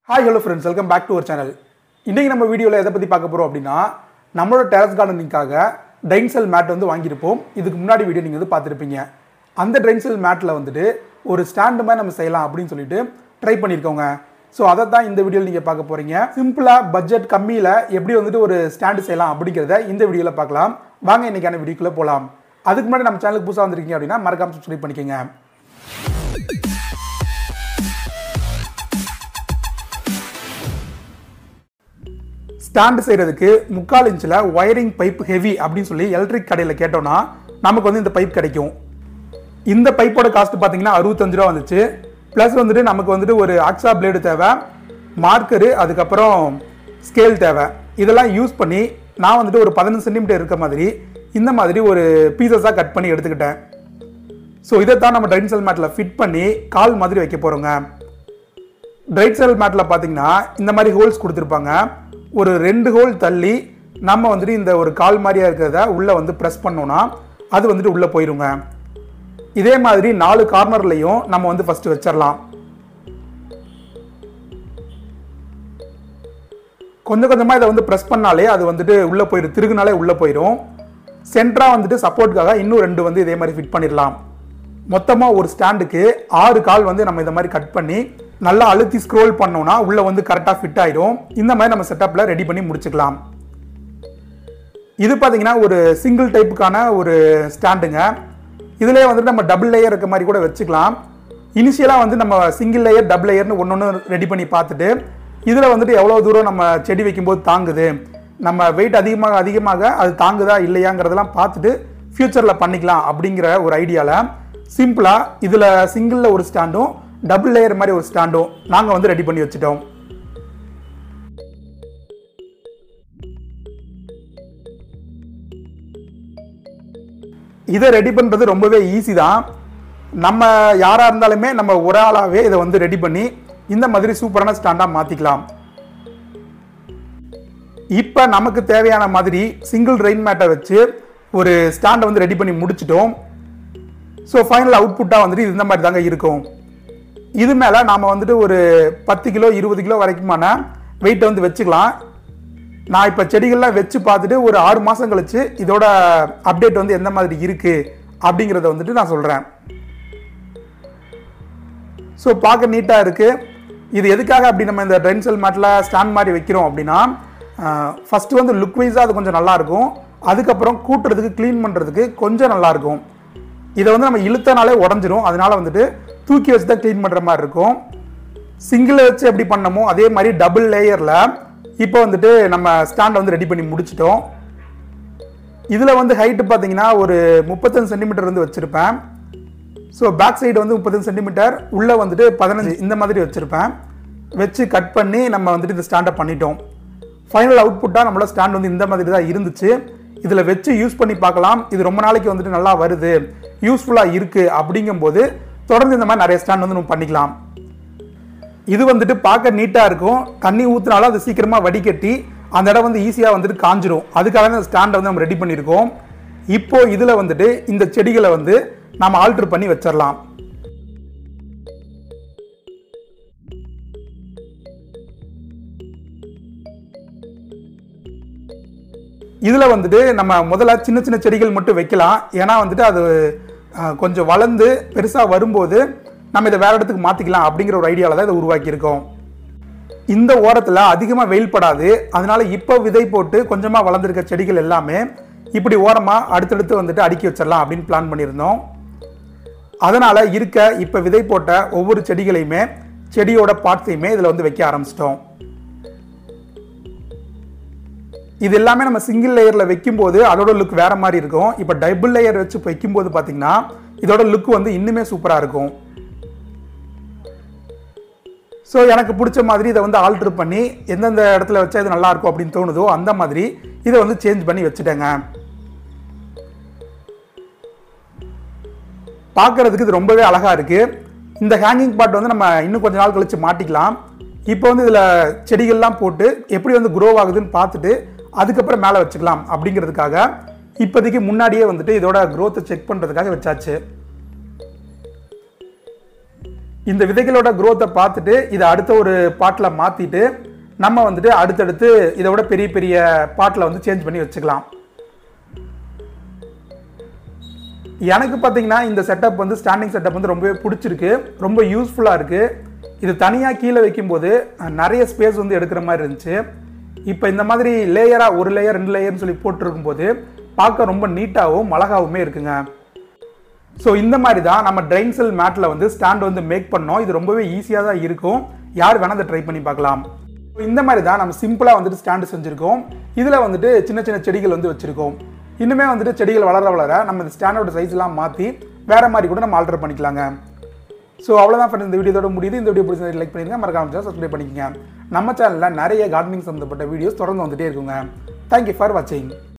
hi hello friends welcome back to our channel இன்றைக்கி நம்ம வீடியோவில் எதை பற்றி பார்க்க போகிறோம் அப்படின்னா நம்மளோட டெரஸ் கார்டனிங்காக ட்ரைன் செல் மேட் வந்து வாங்கியிருப்போம் இதுக்கு முன்னாடி வீடியோ நீங்கள் வந்து பார்த்துருப்பீங்க அந்த ட்ரைன் செல் மேட்டில் வந்துட்டு ஒரு ஸ்டாண்டு மாதிரி நம்ம செய்யலாம் அப்படின்னு சொல்லிட்டு ட்ரை பண்ணியிருக்கோங்க ஸோ அதை தான் இந்த வீடியோவில் நீங்கள் பார்க்க போகிறீங்க சிம்பிளாக பட்ஜெட் கம்மியில் எப்படி வந்துட்டு ஒரு ஸ்டாண்டு செய்யலாம் அப்படிங்கிறத இந்த வீடியோவில் பார்க்கலாம் வாங்க இன்றைக்கான வீடியோக்குள்ளே போகலாம் அதுக்கு முன்னாடி நம்ம சேனலுக்கு புதுசாக வந்திருக்கீங்க அப்படின்னா மறக்காம சப்ஸ்கிரைப் பண்ணிக்கோங்க ஸ்டாண்டு செய்கிறதுக்கு முக்கால் இன்ச்சில் ஒயரிங் பைப் ஹெவி அப்படின்னு சொல்லி எலக்ட்ரிக் கடையில் கேட்டோம்னா நமக்கு வந்து இந்த பைப் கிடைக்கும் இந்த பைப்போட காஸ்ட் பார்த்தீங்கன்னா அறுபத்தஞ்சு ரூபா வந்துச்சு ப்ளஸ் வந்துட்டு நமக்கு வந்துட்டு ஒரு ஆக்ஸா பிளேடு தேவை மார்க்கரு அதுக்கப்புறம் ஸ்கேல் தேவை இதெல்லாம் யூஸ் பண்ணி நான் வந்துட்டு ஒரு பதினஞ்சு சென்டிமீட்டர் இருக்க மாதிரி இந்த மாதிரி ஒரு பீசஸாக கட் பண்ணி எடுத்துக்கிட்டேன் ஸோ இதைத்தான் நம்ம ட்ரைன் செல் மேட்டில் ஃபிட் பண்ணி கால் மாதிரி வைக்க போகிறோங்க ட்ரைட் செல் மேட்டில் பார்த்தீங்கன்னா இந்த மாதிரி ஹோல்ஸ் கொடுத்துருப்பாங்க ஒரு ரெண்டு ஹோல் தள்ளி நம்ம வந்துட்டு இந்த ஒரு கால் மாதிரியா இருக்கிறத உள்ளே வந்து ப்ரெஸ் பண்ணோம்னா அது வந்துட்டு உள்ளே போயிருங்க இதே மாதிரி நாலு கார்னர்லையும் நம்ம வந்து ஃபஸ்ட்டு வச்சிடலாம் கொஞ்சம் கொஞ்சமாக இதை வந்து ப்ரெஸ் பண்ணாலே அது வந்துட்டு உள்ளே போயிடும் திருகுனாலே உள்ளே போயிடும் சென்டராக வந்துட்டு சப்போர்ட்டுக்காக இன்னும் ரெண்டு வந்து இதே மாதிரி ஃபிட் பண்ணிடலாம் மொத்தமாக ஒரு ஸ்டாண்டுக்கு ஆறு கால் வந்து நம்ம இந்த மாதிரி கட் பண்ணி நல்லா அழுத்தி ஸ்க்ரோல் பண்ணோம்னா உள்ளே வந்து கரெக்டாக ஃபிட் ஆயிடும் இந்த மாதிரி நம்ம செட்டப்பில் ரெடி பண்ணி முடிச்சுக்கலாம் இது பார்த்தீங்கன்னா ஒரு சிங்கிள் டைப்புக்கான ஒரு ஸ்டாண்டுங்க இதுலேயே வந்துட்டு நம்ம டபுள் லேயர் இருக்க மாதிரி கூட வச்சுக்கலாம் இனிஷியலாக வந்து நம்ம சிங்கிள் லேயர் டபுள் லேயர்னு ஒன்று ஒன்று ரெடி பண்ணி பார்த்துட்டு இதில் வந்துட்டு எவ்வளோ தூரம் நம்ம செடி வைக்கும்போது தாங்குது நம்ம வெயிட் அதிகமாக அதிகமாக அது தாங்குதா இல்லையாங்கிறதெல்லாம் பார்த்துட்டு ஃப்யூச்சரில் பண்ணிக்கலாம் அப்படிங்கிற ஒரு ஐடியாவில் சிம்பிளாக இதில் சிங்கிளில் ஒரு ஸ்டாண்டும் டபுள் லேயர் மாதிரி ஒரு ஸ்டாண்டும் நாங்கள் வந்து ரெடி பண்ணி வச்சுட்டோம் இதை ரெடி பண்ணுறது ரொம்பவே ஈஸி தான் நம்ம யாராக இருந்தாலுமே நம்ம ஒரு ஆளாகவே இதை வந்து ரெடி பண்ணி இந்த மாதிரி சூப்பரான ஸ்டாண்டாக மாற்றிக்கலாம் இப்போ நமக்கு தேவையான மாதிரி சிங்கிள் ரெயின் மேட்டை வச்சு ஒரு ஸ்டாண்டை வந்து ரெடி பண்ணி முடிச்சிட்டோம் ஸோ ஃபைனல் அவுட்புட்டாக வந்துட்டு இது இந்த மாதிரி தாங்க இருக்கும் இது மேலே நாம் வந்துட்டு ஒரு பத்து கிலோ இருபது கிலோ வரைக்குமான வெயிட்டை வந்து வச்சுக்கலாம் நான் இப்போ செடிகள்லாம் வச்சு பார்த்துட்டு ஒரு ஆறு மாதம் கழிச்சு இதோட அப்டேட் வந்து எந்த மாதிரி இருக்குது அப்படிங்கிறத வந்துட்டு நான் சொல்கிறேன் ஸோ பார்க்க நீட்டாக இருக்குது இது எதுக்காக அப்படி நம்ம இந்த ட்ரென்சல் மேட்டில் ஸ்டாண்ட் மாதிரி வைக்கிறோம் அப்படின்னா ஃபஸ்ட்டு வந்து லுக் வைஸாக அது கொஞ்சம் நல்லாயிருக்கும் அதுக்கப்புறம் கூட்டுறதுக்கு க்ளீன் பண்ணுறதுக்கு கொஞ்சம் நல்லாயிருக்கும் இதை வந்து நம்ம இழுத்தனாலே உடஞ்சிரும் அதனால வந்துட்டு தூக்கி வச்சு தான் க்ளீன் பண்ணுற மாதிரி இருக்கும் சிங்கிள் வச்சு எப்படி பண்ணமோ அதே மாதிரி டபுள் லேயரில் இப்போ வந்துட்டு நம்ம ஸ்டாண்டை வந்து ரெடி பண்ணி முடிச்சிட்டோம் இதில் வந்து ஹைட்டு பார்த்தீங்கன்னா ஒரு முப்பத்தஞ்சு சென்டிமீட்டர் வந்து வச்சுருப்பேன் ஸோ பேக் சைடு வந்து முப்பத்தஞ்சு சென்டிமீட்டர் உள்ளே வந்துட்டு பதினஞ்சு இந்த மாதிரி வச்சுருப்பேன் வச்சு கட் பண்ணி நம்ம வந்துட்டு இந்த ஸ்டாண்டை பண்ணிட்டோம் ஃபைனல் அவுட்புட்டாக நம்மளோட ஸ்டாண்ட் வந்து இந்த மாதிரி தான் இருந்துச்சு இதில் வச்சு யூஸ் பண்ணி பார்க்கலாம் இது ரொம்ப நாளைக்கு வந்துட்டு நல்லா வருது யூஸ்ஃபுல்லாக இருக்குது அப்படிங்கும்போது தொடர்ந்து இந்த மாதிரி நிறைய ஸ்டாண்ட் வந்து நம்ம பண்ணிக்கலாம் இது வந்துட்டு பார்க்க நீட்டாக இருக்கும் தண்ணி ஊற்றினாலும் அது சீக்கிரமாக வடிகட்டி அந்த இடம் வந்து ஈஸியாக வந்துட்டு காஞ்சிரும் அதுக்காக இந்த ஸ்டாண்டை வந்து நம்ம ரெடி பண்ணியிருக்கோம் இப்போ இதில் வந்துட்டு இந்த செடிகளை வந்து நாம் ஆல்ட்ரு பண்ணி வச்சிடலாம் இதில் வந்துட்டு நம்ம முதல்ல சின்ன சின்ன செடிகள் மட்டும் வைக்கலாம் ஏன்னா வந்துட்டு அது அஹ், கொஞ்சம் வளர்ந்து பெருசாக வரும்போது நம்ம இதை வேற இடத்துக்கு மாற்றிக்கலாம் அப்படிங்கிற ஒரு ஐடியாவில் தான் இதை உருவாக்கியிருக்கோம் இந்த ஓரத்தில் அதிகமாக வெயில் படாது அதனால இப்போ விதை போட்டு கொஞ்சமாக வளர்ந்துருக்க செடிகள் எல்லாமே இப்படி ஓரமாக அடுத்தடுத்து வந்துட்டு அடுக்கி வச்சிடலாம் அப்படின்னு பிளான் பண்ணியிருந்தோம் அதனால் இருக்க இப்போ விதை போட்ட ஒவ்வொரு செடிகளையுமே செடியோட பார்ட்ஸையுமே இதில் வந்து வைக்க ஆரம்பிச்சிட்டோம் இது எல்லாமே நம்ம சிங்கிள் லேயரில் வைக்கும்போது அதோட லுக் வேற மாதிரி இருக்கும் இப்போ டபுள் லேயர் வச்சு வைக்கும்போது பார்த்தீங்கன்னா இதோட லுக் வந்து இன்னுமே சூப்பராக இருக்கும் ஸோ எனக்கு பிடிச்ச மாதிரி இதை வந்து ஆல்ட்ரு பண்ணி எந்தெந்த இடத்துல வச்சா இது நல்லா இருக்கும் அப்படின்னு தோணுதோ அந்த மாதிரி இதை வந்து சேஞ்ச் பண்ணி வச்சுட்டேங்க பார்க்கறதுக்கு இது ரொம்பவே அழகா இருக்கு இந்த ஹேங்கிங் பார்ட் வந்து நம்ம இன்னும் கொஞ்ச நாள் கழிச்சு மாட்டிக்கலாம் இப்போ வந்து இதில் செடிகள்லாம் போட்டு எப்படி வந்து க்ரோ ஆகுதுன்னு பார்த்துட்டு அதுக்கப்புறம் மேலே வச்சுக்கலாம் அப்படிங்கிறதுக்காக இப்போதைக்கு முன்னாடியே வந்துட்டு இதோட growth செக் பண்ணுறதுக்காக வச்சாச்சு இந்த விதைகளோட growth-அ பார்த்துட்டு இதை அடுத்த ஒரு பாட்டில் மாற்றிட்டு நம்ம வந்துட்டு அடுத்தடுத்து இதை விட பெரிய பெரிய பாட்டில் வந்து சேஞ்ச் பண்ணி வச்சுக்கலாம் எனக்கு பார்த்தீங்கன்னா இந்த செட்டப் வந்து ஸ்டாண்டிங் செட்டப் வந்து ரொம்பவே பிடிச்சிருக்கு ரொம்ப யூஸ்ஃபுல்லாக இருக்குது இது தனியாக கீழே வைக்கும்போது அஹ், நிறைய ஸ்பேஸ் வந்து எடுக்கிற மாதிரி இருந்துச்சு இப்போ இந்த மாதிரி லேயராக ஒரு லேயர் ரெண்டு லேயர்னு சொல்லி போட்டிருக்கும் போது பார்க்க ரொம்ப நீட்டாகவும் அழகாவுமே இருக்குங்க ஸோ இந்த மாதிரி தான் நம்ம ட்ரைன் செல் மேட்டில் வந்து ஸ்டாண்ட் வந்து மேக் பண்ணோம் இது ரொம்பவே ஈஸியாக தான் இருக்கும் யார் வேணால் அதை ட்ரை பண்ணி பார்க்கலாம் So, இந்த மாதிரி தான் நம்ம சிம்பிளாக வந்துட்டு ஸ்டாண்டு செஞ்சுருக்கோம் இதில் வந்துட்டு சின்ன சின்ன செடிகள் வந்து வச்சுருக்கோம் இன்னுமே வந்துட்டு செடிகள் வளர வளர நம்ம இந்த ஸ்டாண்டோட சைஸ்லாம் மாற்றி வேற மாதிரி கூட நம்ம ஆல்டர் பண்ணிக்கலாங்க ஸோ அவ்வளோதான் ஃப்ரெண்ட்ஸ் இந்த வீடியோட முடியுது இந்த வீடியோ பிடிச்சி லைக் பண்ணிருங்க மறக்காம சப்ஸ்கிரைப் பண்ணிக்கங்க நம்ம சேனலில் நிறைய கார்டனிங் சம்மந்தப்பட்ட வீடியோஸ் தொடர்ந்து வந்துட்டே இருக்குங்க தேங்க்யூ ஃபார் வாட்சிங்